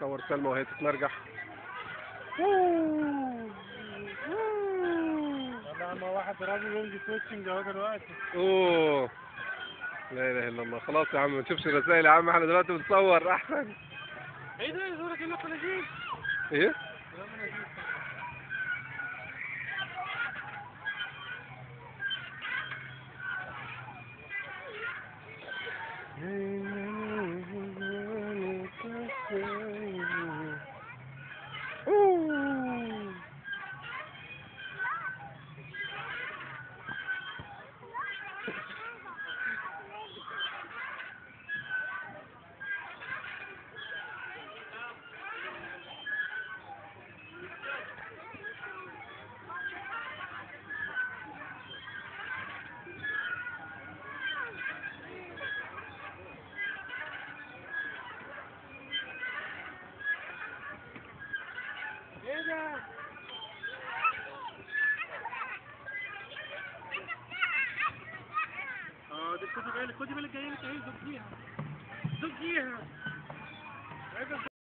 صور سلمى وهي تتمرجح والله ما واحد راجل يمشي سويتشنج اهو دلوقتي اوه لا اله الا الله خلاص يا عم ما تشوفش الرسائل يا عم احنا دلوقتي بنصور احسن ايه ده صورة انك نجيب ايه ايه ده اه دي خدي بالك خدي بالك جايين اهي زقيها زقيها